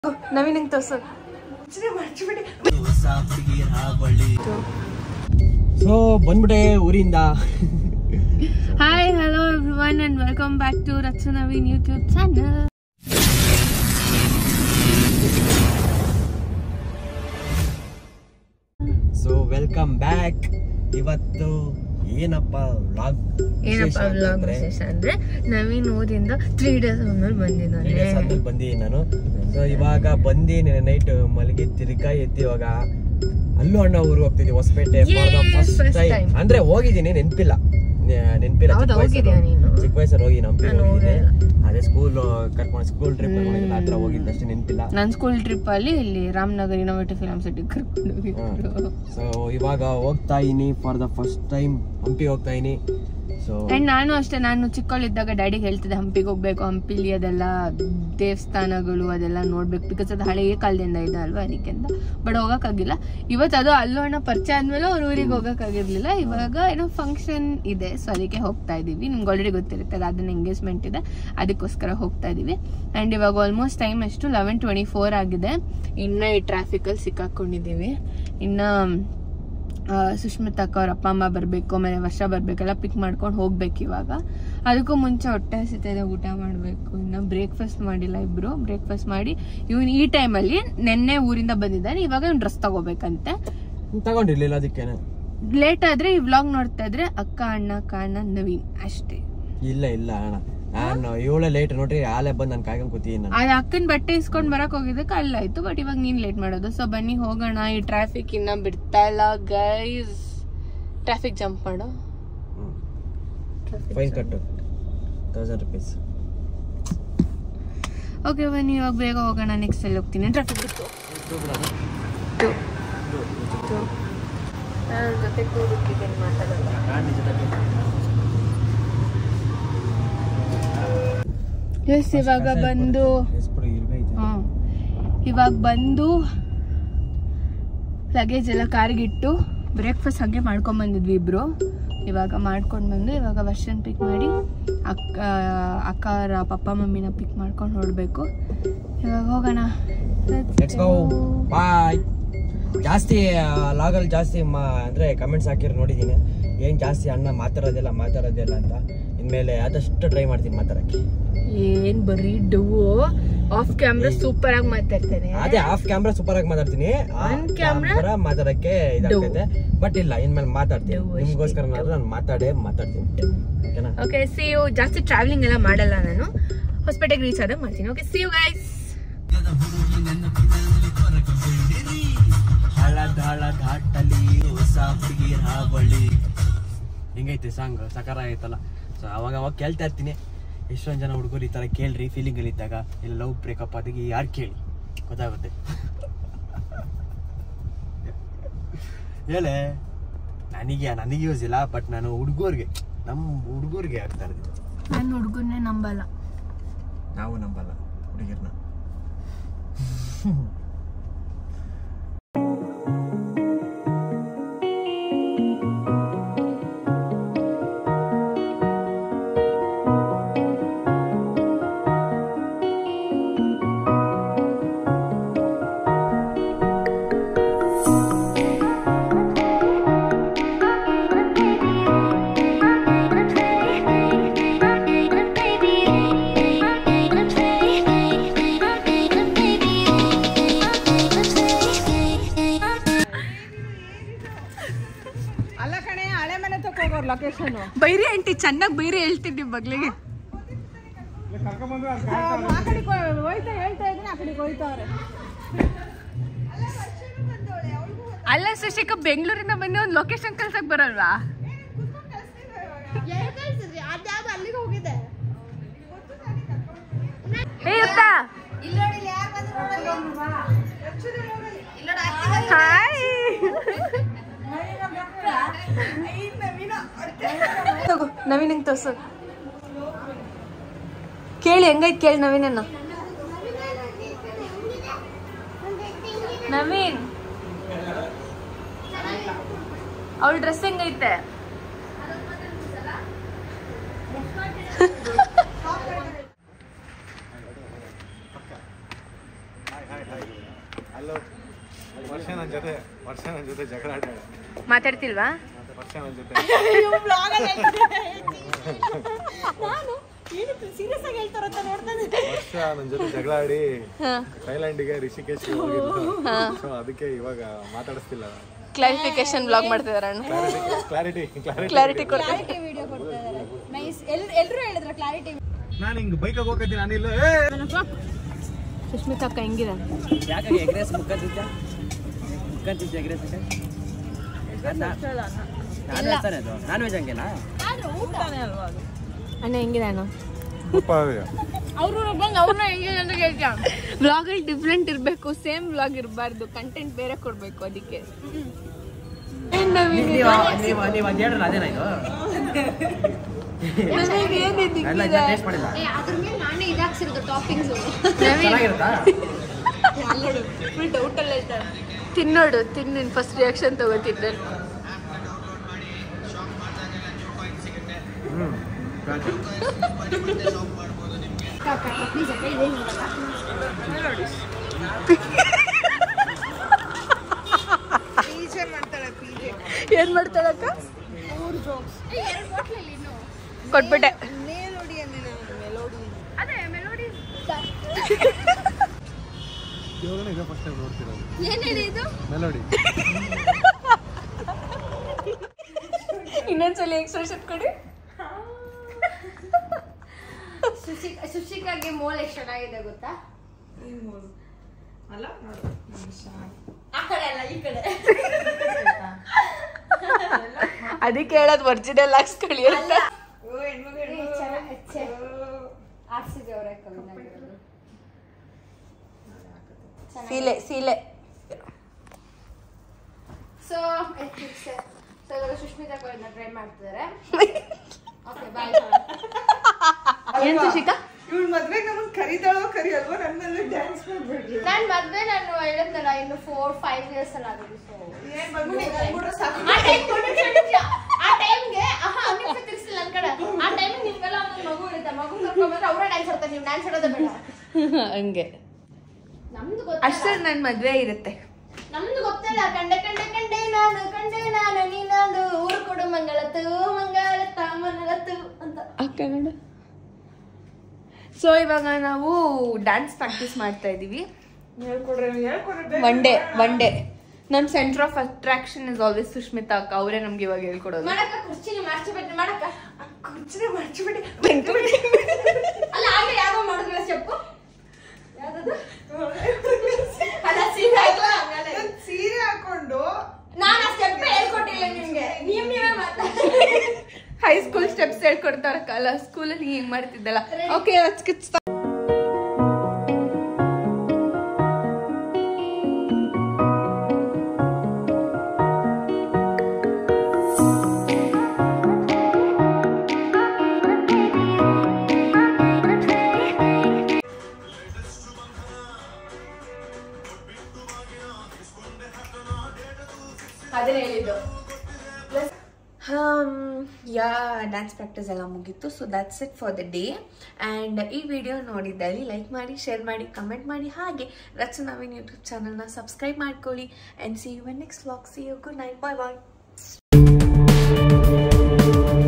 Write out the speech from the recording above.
ನವೀನ್ ನಂಗೆ ತೋರ್ಸು ಸೊ ಬಂದ್ಬಿಟ್ಟೆ ಊರಿಂದ hi hello everyone and welcome back to Racha Naveen YouTube channel so welcome back ಇವತ್ತು ಏನಪ್ಪ ವ್ಲಾಗ್ ಏನಪ್ಪ ವ್ಲಾಗ್ ವಿಶೇಷ ಅಂದ್ರೆ ನವೀನ್ ಊರಿಂದ ತ್ರೀ ಡೇಸ್ ಆದ್ಮೇಲೆ ಬಂದಿದ್ದಾನೆ ಆದ್ಮೇಲೆ ಬಂದಿದ್ದೀನಿ ನಾನು ಸೊ ಇವಾಗ ಬಂದು ನೈಟ್ ಮಲಗಿ ತಿರ್ಗಾ ಎದ್ದು ಇವಾಗ ಅಲ್ಲೂ ಅಣ್ಣ ಊರು ಹೋಗ್ತಿದ್ವಿ Hosapete Yay, first first time time. ಅಂದ್ರೆ ಹೋಗಿದ್ದೀನಿ ನೆನ್ಪಿಲ್ಲ ನೆ- ನೆನ್ಪಿಲ್ಲ ಹೌದಾ, ಚಿಕ್ಕ ಹೋಗಿದ್ಯಾ ವಯಸ್ಸಲ್ಲಿ ನೀನು? ಚಿಕ್ಕ ವಯಸ್ಸಲ್ಲಿ ಹೋಗಿ ನಂಬಿ ನಾನು ಹೋಗಿದ್ದೆ ಅದೇ ಸ್ಕೂಲ್ ಕರ್ಕೊಂಡು ಸ್ಕೂಲ್ ಟ್ರಿಪ್ ಕರ್ಕೊಂಡಿದ್ದಿಲ್ಲ ಆ ಥರ ಹೋಗಿದ್ದಷ್ಟೇ ನೆನ್ಪಿಲ್ಲ ನನ್ನ ಸ್ಕೂಲ್ ಟ್ರಿಪ್ ಅಲ್ಲಿ ಇಲ್ಲಿ ರಾಮನಗರ್ ಇನೋವೇಟಿವ್ ಫಿಲಮ್ ಸಿಟಿ ಕರ್ಕೊಂಡು ಹೋಗಿದ್ರು ಸೊ ಇವಾಗ ಹೋಗ್ತಾ ಇದೀನಿ for the first time Hampi ಹೋಗ್ತಾ ಇದೀನಿ ಸೊ ಅಂಡ್ ನಾನು ಅಷ್ಟೇ ನಾನು ಚಿಕ್ಕವಳಿದ್ದಾಗ ಡ್ಯಾಡಿಗೆ ಹೇಳ್ತಿದ್ದೆ ಹಂಪಿಗೆ ಹೋಗ್ಬೇಕು ಹಂಪಿಲಿ ಅದೆಲ್ಲ ದೇವಸ್ಥಾನಗಳು ಅದೆಲ್ಲ ನೋಡ್ಬೇಕು ಬಿಕಾಸ್ ಅದು ಹಳೆಯ ಕಾಲದಿಂದ ಇದೆ ಅಲ್ವಾ ಅದಕ್ಕೆ ಅಂತ ಬಟ್ ಹೋಗಕ್ಕಾಗಿಲ್ಲ ಇವತ್ತು ಅದು ಅಲ್ಲೂ ಅಣ್ಣ ಪರಿಚಯ ಆದ್ಮೇಲೆ ಅವ್ರ ಊರಿಗೆ ಹೋಗಕ್ಕಾಗಿರ್ಲಿಲ್ಲ ಇವಾಗ ಏನೋ ಫಂಕ್ಷನ್ ಇದೆ ಸೊ ಅದಕ್ಕೆ ಹೋಗ್ತಾ ಇದೀವಿ ನಿಮ್ಗೆ ಆಲ್ರೆಡಿ ಗೊತ್ತಿರುತ್ತೆ ಅದು ಅದನ್ನ ಎಂಗೇಜ್ಮೆಂಟ್ ಇದೆ ಅದಕ್ಕೋಸ್ಕರ ಹೋಗ್ತಾ ಇದೀವಿ ಅಂಡ್ ಇವಾಗ ಆಲ್ಮೋಸ್ಟ್ ಟೈಮ್ ಎಷ್ಟು ಲೆವೆನ್ ಟ್ವೆಂಟಿ ಫೋರ್ ಆಗಿದೆ ಇನ್ನ ಈ ಟ್ರಾಫಿಕಲ್ಲಿ ಸಿಕ್ಕಾಕೊಂಡಿದ್ದೀವಿ ಇನ್ನ ಆ, ಸುಷ್ಮಿತಾ ಅಕ್ಕ ಅವ್ರ ಅಪ್ಪ ಅಮ್ಮ ಬರಬೇಕು ಆಮೇಲೆ ವರ್ಷ ಬರ್ಬೇಕೆಲ್ಲ ಪಿಕ್ ಮಾಡ್ಕೊಂಡು ಹೋಗ್ಬೇಕು ಇವಾಗ ಅದಕ್ಕೂ ಮುಂಚೆ ಹೊಟ್ಟೆ ಹಸಿತಿದೆ ಊಟ ಮಾಡಬೇಕು ಇನ್ನು ಬ್ರೇಕ್ಫಾಸ್ಟ್ ಮಾಡಿಲ್ಲ ಇಬ್ರು ಬ್ರೇಕ್ಫಾಸ್ಟ್ ಮಾಡಿ ಇವನ್ ಈ ಟೈಮಲ್ಲಿ ನೆನ್ನೆ ಊರಿಂದ ಬಂದಿದ್ದಾನೆ ಇವಾಗ ಇವ್ನು ಡ್ರೆಸ್ ತಗೋಬೇಕಂತೆ ತಗೊಂಡಿರ್ಲಿಲ್ಲ ಅದಕ್ಕೇನೆ ಲೇಟ್ ಆದ್ರೆ ಈ ವ್ಲಾಗ್ ನೋಡ್ತಾ ಇದ್ರೆ ಅಕ್ಕ ಅಣ್ಣ ಕಾರಣ ನವೀನ್ ಅಷ್ಟೇ ಇಲ್ಲ ಇಲ್ಲ ಅಣ್ಣ ನಾನು ಏಳೇ ಲೇಟ್ ನೋಡ್ರಿ ಆಲೆ ಬಂದು ನಾನು ಕಾಯ್ಕೊಂಡು ಕೂತೀನಿ ನಾನು ಅದು ಅಕ್ಕನ ಬಟ್ಟೆ ಇಸ್ಕೊಂಡ್ ಬರಕ್ ಹೋಗಿದ್ದಕ್ಕೆ ಅಲ್ಲಾಯ್ತು ಬಟ್ ಇವಾಗ ನೀನ್ ಲೇಟ್ ಮಾಡೋದು ಸೊ ಬನ್ನಿ ಹೋಗೋಣ ಈ ಟ್ರಾಫಿಕ್ ಇನ್ನ ಬಿಡ್ತಾ ಇಲ್ಲ ಗೈಸ್ ಟ್ರಾಫಿಕ್ ಜಂಪ್ ಮಾಡೋ ಫೈನ್ ಕಟ್ಟು ತೌಸಂಡ್ ರುಪೀಸ್ ಓಕೆ ಬನ್ನಿ ಇವಾಗ ಬೇಗ ಹೋಗೋಣ ನೆಕ್ಸ್ಟ್ ಅಲ್ಲಿ ಹೋಗ್ತೀನಿ ಟ್ರಾಫಿಕ್ ಬಿಟ್ಟು ಜೊತೆ ಕೂರುತ್ತಿದ್ದೇನೆ ಮಾತಾಡಲ್ಲ ಎಸ್ ಇವಾಗ ಬಂದು ಹ್ಮ್ ಇವಾಗ ಬಂದು ಲಗೇಜ್ ಎಲ್ಲ ಕಾರ್ಗಿಟ್ಟು ಬ್ರೇಕ್ಫಾಸ್ಟ್ ಹಾಗೆ ಮಾಡ್ಕೊಂಡ್ ಬಂದಿದ್ವಿ ಇಬ್ರು ಇವಾಗ ಮಾಡ್ಕೊಂಡು ಬಂದು ಇವಾಗ ವರ್ಷನ್ ಪಿಕ್ ಮಾಡಿ ಅಕ್ಕ ಅಕ್ಕರ ಪಪ್ಪ ಮಮ್ಮಿನ ಪಿಕ್ ಮಾಡ್ಕೊಂಡು ಹೊರಡ್ಬೇಕು ಇವಾಗ ಹೋಗೋಣ ಲೆಟ್ಸ್ ಗೋ ಬಾಯ್ ಜಾಸ್ತಿ ಲಾಗಲ್ಲಿ ಜಾಸ್ತಿ ಮಾ ಅಂದ್ರೆ ಕಮೆಂಟ್ಸ್ ಹಾಕಿರೋ ನೋಡಿದ್ದೀನಿ ಏನ್ ಜಾಸ್ತಿ ಅಣ್ಣ ಮಾತಾಡೋದಿಲ್ಲ ಮಾತಾಡೋದಿಲ್ಲ ಅಂತ ಇನ್ಮೇಲೆ ಆದಷ್ಟು ಟ್ರೈ ಮಾಡ್ತೀನಿ ಮಾತಾಡಕ್ಕೆ ಏನ್ ಬರೀ ಡೂ ಆಫ್ ಕ್ಯಾಮ್ರಾ ಸೂಪರ್ ಆಗಿ ಮಾತಾಡ್ತಾನೆ ಅದೇ ಆಫ್ ಕ್ಯಾಮ್ರಾ ಸೂಪರ್ ಆಗಿ ಮಾತಾಡ್ತೀನಿ On camera? ಕ್ಯಾಮ್ರಾ ಮಾತಾಡಕ್ಕೆ ಇದಾಗ್ತೈತೆ ಬಟ್ ಇಲ್ಲ ಇನ್ಮೇಲೆ ಮಾತಾಡ್ತೀನಿ Do ಅಷ್ಟೇ. ನಿಮ್ಗೋಸ್ಕರ ನಾನು ಮಾತಾಡೇ ಮಾತಾಡ್ತೀನಿ ಓಕೆನಾ ಓಕೆ ಸಿ ಯು ಜಾಸ್ತಿ ಟ್ರಾವೆಲಿಂಗ್ ಎಲ್ಲ ಮಾಡಲ್ಲ ನಾನು ಹೊಸಪೇಟೆಗೆ ರೀಚ್ ಆದಾಗ ಮಾಡ್ತೀನಿ ಓಕೆ ಸಿ ಯು ಗೈಸ್ ಹಳದ ಹಳದಾಟಲಿ ಹೊಸ ಹುಡುಗಿರ ಬಳಿ ಹೆಂಗೈತೆ ಸಾಂಗ್ ಸಕಾರ ಆಯ್ತಲ್ಲ ಸೊ ಅವಾಗ ಅವಾಗ ಕೇಳ್ತಾ ಇರ್ತೀನಿ ಎಷ್ಟೊಂದು ಜನ ಹುಡುಗರು ಈ ಥರ ಕೇಳ್ರಿ ಫೀಲಿಂಗಲ್ಲಿ ಇದ್ದಾಗ ಇಲ್ಲ ಲವ್ ಬ್ರೇಕಪ್ ಆದಾಗ ಯಾರು ಕೇಳಿ ಗೊತ್ತಾಗುತ್ತೆ ಹೇಳೆ ನನಗೆ ನನಗೆ ಯೂಸ್ ಇಲ್ಲ ಬಟ್ ನಾನು ಹುಡುಗರಿಗೆ ನಮ್ಮ ಹುಡುಗರಿಗೆ ಆಗ್ತಾ ಇರ್ತೀನಿ ನನ್ನ ಹುಡುಗನ್ನೇ ನಂಬಲ್ಲ ನಾವು ನಂಬಲ್ಲ ಹುಡುಗಿರ್ನ ಬೈರಿ ಆಂಟಿ ಚೆನ್ನಾಗಿ ಬೈರಿ ಹೇಳ್ತೀನಿ ಬಗ್ಲಿಗೆ ಅಲ್ಲ ಸುಶಿಕ ಬೆಂಗಳೂರಿಂದ ಬಂದು ಒಂದು ಲೊಕೇಶನ್ ಕಳ್ಸಕ್ ಬರಲ್ವಾ ಏ ಯುಕ್ತ ಹಾಯ್ ತಗೋ ನವೀನ್ ಹೆಂಗ್ ತೋರ್ಸು ಕೇಳಿ ಹೆಂಗೈತ್ ಕೇಳಿ ನವೀನನ್ನ ನವೀನ್ ಅವಳ ಡ್ರೆಸ್ ಹೆಂಗೈತೆ ಅಲ್ಲೋ ವರ್ಷ ನನ್ನ ಜೊತೆ ವರ್ಷ ನನ್ನ ಜೊತೆ ಜಗಳ ಆಡ್ಯಾಳೆ ಮಾತಾಡ್ತಿಲ್ವಾ ಮತ್ತೆ ವರ್ಷ ನನ್ನ ಜೊತೆ ನಾನು ಏನು ಸೀರಿಯಸ್ ಆಗಿ ಹೇಳ್ತಾರಂತ ನೋಡ್ತಾನೆ ವರ್ಷ ನನ್ನ ಜೊತೆ ಜಗಳ ಆಡಿ ಥೈಲ್ಯಾಂಡಿಗೆ ರಿಷಿಕೇಶ್ ಹೋಗಿದ್ದು ಸೊ ಅದಕ್ಕೆ ಇವಾಗ ಮಾತಾಡಿಸ್ತಿಲ್ಲ ಕ್ಲಾರಿಫಿಕೇಶನ್ ಬ್ಲಾಗ್ ಮಾಡ್ತಿದಾರ ಅಣ್ಣ ಕ್ಲಾರಿಟಿ ಕ್ಲಾರಿಟಿ ಕ್ಲಾರಿಟಿ ಕೊಡ್ತಾರೆ ಕ್ಲಾರಿಟಿ ವಿಡಿಯೋ ಕೊಡ್ತಾ ಇದ್ದಾರೆ ನೈಸ್ ಎಲ್ರು ಎಲ್ರು ಹೇಳಿದ್ರ ಕ್ಲಾರಿಟಿ ನಾನು ಹಿಂಗೆ ಬೈಕಾಗ ಹೋಗ್ತೀನಿ ನಾನಿಲ್ಲ ಏ ಸುಷ್ಮಿತಾ ಅಕ್ಕ ಹೆಂಗಿದೆ ಯಾಕಾಗಿ ಎಗ್ರೆಸ್ ಮುಕ್ಕಂತಿದ್ದೆ ಮುಕ್ಕಂತಿದ್ದೆ ಎಗ್ರೆಸ್ ನಾನ್ ವೆಜ್ ತಾನೇ ಅದು ನಾನ್ ವೆಜ್ ಹಂಗೆನಾ ಅಣ್ಣ ಹೆಂಗಿದೆ ಅಣ್ಣ ಅವ್ರು ಬಂದು ಅವ್ರನ್ನ ಹೆಂಗಿದೆ ಅಂತ ಕೇಳ್ತೀಯ ವ್ಲಾಗ್ ಅಲ್ಲಿ ಡಿಫ್ರೆಂಟ್ ಇರಬೇಕು ಸೇಮ್ ವ್ಲಾಗ್ ಇರಬಾರ್ದು ಕಂಟೆಂಟ್ ಬೇರೆ ಕೊಡ್ಬೇಕು ಅದಕ್ಕೆ ನೀವು ನೀವು ನೀವು ಅದು ಹೇಳ್ರಲ್ಲ ಅದೇನಾ ಇದು ಎಲ್ಲ ಇದನ್ನ ಟೇಸ್ಟ್ ಮಾಡಿಲ್ಲ ಅದ್ರ ಮೇಲೆ ನಾನೇ ಇದಾಕ್ಸಿರೋದು ಟಾಪಿಂಗ್ಸ್ ಚೆನ್ನಾಗಿರುತ್ತಾ ಫುಲ್ ಡೌಟ್ ಅಲ್ಲ ಹೇಳ್ತಾರೆ ತಿನ್ನೋಡು ತಿನ್ನ ಫಸ್ಟ್ ರಿಯಾಕ್ಷನ್ ತಗೋತಿದ್ದೆ ಏನ್ ಮಾಡ್ತಾಳಕ್ಕ ಕೊಟ್ಬಿಟ್ಟೆ ಇವಾಗನೇ ಇದೆ ಫಸ್ಟ್ ಟೈಮ್ ನೋಡ್ತಿರೋದು ಏನೇಳಿ ಇದು ಮೆಲೋಡಿ ಇನ್ನೊಂದ್ಸಲ ಎಕ್ಸ್ಪ್ರೆಷನ್ ಕೊಡಿ ಸುಶಿಕ್ ಸುಶಿಕಾಗೆ ಮೋಲ್ ಎಷ್ಟು ಚೆನ್ನಾಗಿದೆ ಗೊತ್ತಾ ಆ ಕಡೆ ಅಲ್ಲ ಈ ಕಡೆ ಅದಕ್ಕೆ ಹೇಳೋದು ಒರಿಜಿನಲ್ ಹಾಕ್ಸ್ಕೊಳ್ಳಿ ಅಂತ ಆರ್ಸಿದೆ ಅವರೇ ಕವಿನಾಗಿರೋದು ಸೀಲೆ ಸೀಲೆ ಸೊ ಸೊ ಇವಾಗ ಸುಷ್ಮಿತಾ ಗೋಲ್ನ ಟ್ರೈ ಮಾಡ್ತಿದ್ದಾರೆ ಓಕೆ ಬಾಯ್ ಏನ್ ಸುಶಿಕಾ ಇವಳು ಮದ್ವೆಗೆ ನಮ್ಮನ್ನ ಕರಿತಾಳೋ ಕರಿಯಲ್ವೋ ನನ್ನ ಮೇಲೆ ಡ್ಯಾನ್ಸ್ ಮಾಡ್ಬೇಡ್ರಿ ನಾನು ಮದ್ವೆ ನಾನು ಹೇಳಿದ್ನಲ್ಲ ಇನ್ನು ಫೋರ್ ಫೈವ್ ಇಯರ್ಸ್ ಅಲ್ಲಿ ಆಗೋದು ಸೊ ಏನ್ ಮದ್ವೆ ನನ್ಗೂಡ ಸಾಕು ಆ ಟೈಮ್ ಆ ಟೈಮ್ಗೆ ಆಹಾ ನಿಮಿಷ ತಿರ್ಸಿಲ್ಲ ನನ್ ಕಡೆ ಆ ಟೈಮ್ ನಿಮ್ಗೆಲ್ಲ ಒಂದೊಂದು ಮಗು ಇರುತ್ತೆ ಮಗು ಕರ್ಕೊಂಡ್ಬಂದ್ರೆ ಅವರೇ ಡ್ಯಾನ್ಸ್ ಆಡ್ತಾರೆ ನೀವು ಡ್ಯಾನ್ಸ್ ಆಡೋದೇ ಬೇಡ ಹಂಗೆ ನಮ್ದು ಗೊತ್ತಿಲ್ಲ ಅಷ್ಟೇ ನನ್ ಮದ್ವೆ ಇರುತ್ತೆ ನಮ್ದು ಗೊತ್ತಿಲ್ಲ ಕಂಡೆ ಕಂಡೆ ಕಂಡೆ ನಾನು ಕಂಡೆ ನಾನು ನೀನೊಂದು ಊರು ಕೊಡು ಮಂಗಳತ್ತು ಮಂಗಳತ್ತ ಮನಲತ್ತು ಅಂತ ಕನ್ನಡ ಸೊ ಇವಾಗ ನಾವು ಡ್ಯಾನ್ಸ್ ಪ್ರಾಕ್ಟೀಸ್ ಮಾಡ್ತಾ ಇದೀವಿ ಹೇಳ್ಕೊಡ್ರಿ ಹೇಳ್ಕೊಡ್ರಿ ಒನ್ ಡೇ ಒನ್ ಡೇ ನಮ್ centre of attraction is always Sushmita ಅಕ್ಕ ಅವರೇ ನಮ್ಗೆ ಇವಾಗ ಹೇಳ್ಕೊಡೋದು ಮಾಡಕ್ಕ ಕುರ್ಚಿನಿ ಮಾಡ್ಸಿಬಿಟ್ರಿ ಮಾಡಕ್ಕ ಕುರ್ಚಿನೇ ಮಾಡ್ಸಿಬಿಡಿ ಅಲ್ಲ ಹಾಗೆ ಯಾವ್ದೋ ಮಾಡಿದ್ವಿ ಸ್ಟೆಪ್ಪು ಯಾವ್ದದು ಅಲ್ಲ ಸೀದಾ ಇಲ್ಲ ಹಂಗಲ್ಲ. ನಾನ್ ಸೀರೆ ಹಾಕೊಂಡು ನಾನು ಆ ಸ್ಟೆಪ್ ಹೇಳ್ಕೊಟ್ಟಿಲ್ಲ ನಿಮ್ಗೆ ನೀವ್ ನೀವೇ ಮಾತಾಡಿ ಹೈಸ್ಕೂಲ್ ಸ್ಟೆಪ್ಸ್ ಹೇಳ್ಕೊಡ್ತಾರಕ್ಕಲ್ಲ ಸ್ಕೂಲಲ್ಲಿ ಹಿಂಗ್ ಮಾಡ್ತಿದ್ದಲ್ಲ ಓಕೆ ಅದನ್ನ ಹೇಳಿದ್ದು ಯಾ ಡ್ಯಾನ್ಸ್ ಪ್ರಾಕ್ಟೀಸ್ ಎಲ್ಲ ಮುಗೀತು so that's it for the day and ಈ ವಿಡಿಯೋ ನೋಡಿದ್ದಲ್ಲಿ ಲೈಕ್ ಮಾಡಿ ಶೇರ್ ಮಾಡಿ ಕಮೆಂಟ್ ಮಾಡಿ ಹಾಗೆ ರಚನಾ ನವೀನ್ ಯೂಟ್ಯೂಬ್ ಚಾನಲ್ನ ಸಬ್ಸ್ಕ್ರೈಬ್ ಮಾಡ್ಕೊಳ್ಳಿ and see you next walk see you good night bye bye